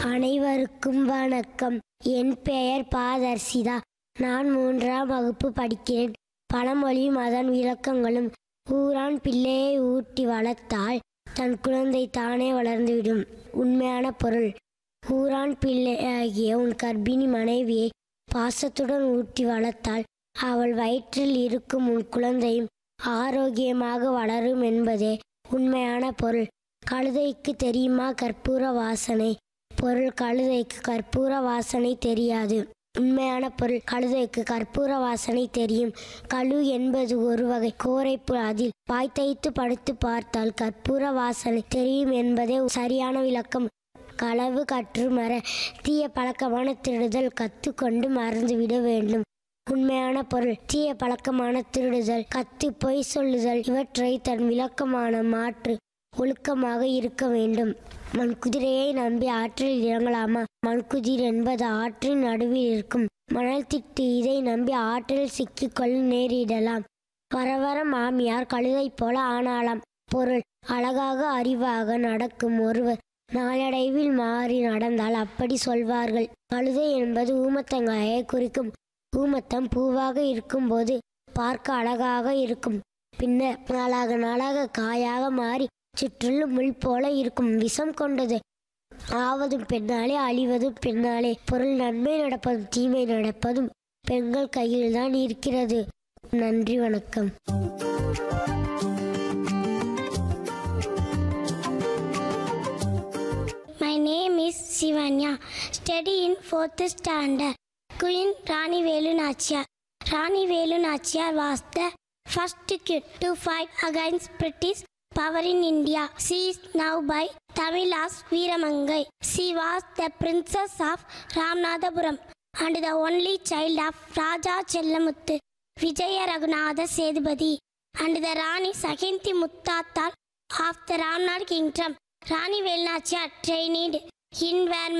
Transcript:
அனைவருக்கும் வணக்கம் என் பெயர் பாதர்சிதா நான் மூன்றாம் வகுப்பு படிக்கிறேன் பழமொழியும் அதன் விளக்கங்களும் ஊரான் பிள்ளையை ஊட்டி வளர்த்தால் தன் குழந்தை தானே வளர்ந்துவிடும் உண்மையான பொருள் ஊரான் பிள்ளையாகிய உன் கர்ப்பிணி மனைவியை பாசத்துடன் ஊட்டி வளர்த்தால் அவள் வயிற்றில் இருக்கும் உன் குழந்தையும் ஆரோக்கியமாக வளரும் என்பதே உண்மையான பொருள் கழுதைக்கு தெரியுமா கற்பூர வாசனை பொருள் கழுதைக்கு கற்பூர வாசனை தெரியாது உண்மையான பொருள் கழுதைக்கு கற்பூர வாசனை தெரியும் கழு என்பது ஒரு வகை கோரைப்பு அதில் பாய் தைத்து படுத்து பார்த்தால் கற்பூர வாசனை தெரியும் என்பதே சரியான விளக்கம் களவு கற்று மற தீய பழக்கமான திருடுதல் கத்துக்கொண்டு மறந்துவிட வேண்டும் உண்மையான பொருள் தீய பழக்கமான திருடுதல் கத்து பொய் சொல்லுதல் இவற்றை தன் விளக்கமான மாற்று ஒழுக்கமாக இருக்க வேண்டும் மண்குதிரையை நம்பி ஆற்றில் இறங்கலாமா மண்குதிர் என்பது ஆற்றின் நடுவில் இருக்கும் மணல் திட்டு இதை நம்பி ஆற்றில் சிக்கிக்கொள்ள நேரிடலாம் வர வர மாமியார் கழுதை போல ஆனாலாம் பொருள் அழகாக அறிவாக நடக்கும் ஒருவர் நாளடைவில் மாறி நடந்தால் அப்படி சொல்வார்கள் கழுதை என்பது ஊமத்தங்காயை குறிக்கும் ஊமத்தம் பூவாக இருக்கும்போது பார்க்க அழகாக இருக்கும் பின்னர் நாளாக நாளாக காயாக மாறி சுற்றிலும் முள் போல இருக்கும் விஷம் கொண்டது ஆவதும் பெண்ணாலே அழிவதும் பெண்ணாலே பொருள் நன்மை நடப்பதும் தீமை நடப்பதும் பெண்கள் கையில்தான் இருக்கிறது நன்றி வணக்கம் My name is Sivanya, study in fourth standard. Queen Rani Velu Nachiyar. Rani Velu Nachiyar was the first queen to fight against British power in India. She is now by Tamil as Veeramangai. She was the princess of Ramanathapuram and the only child of Raja Chellamuthu, Vijaya Raghunatha Sedupati, and the Rani Sakinti Muttattal of the Ramnad kingdom. Rani Velnachia trained in were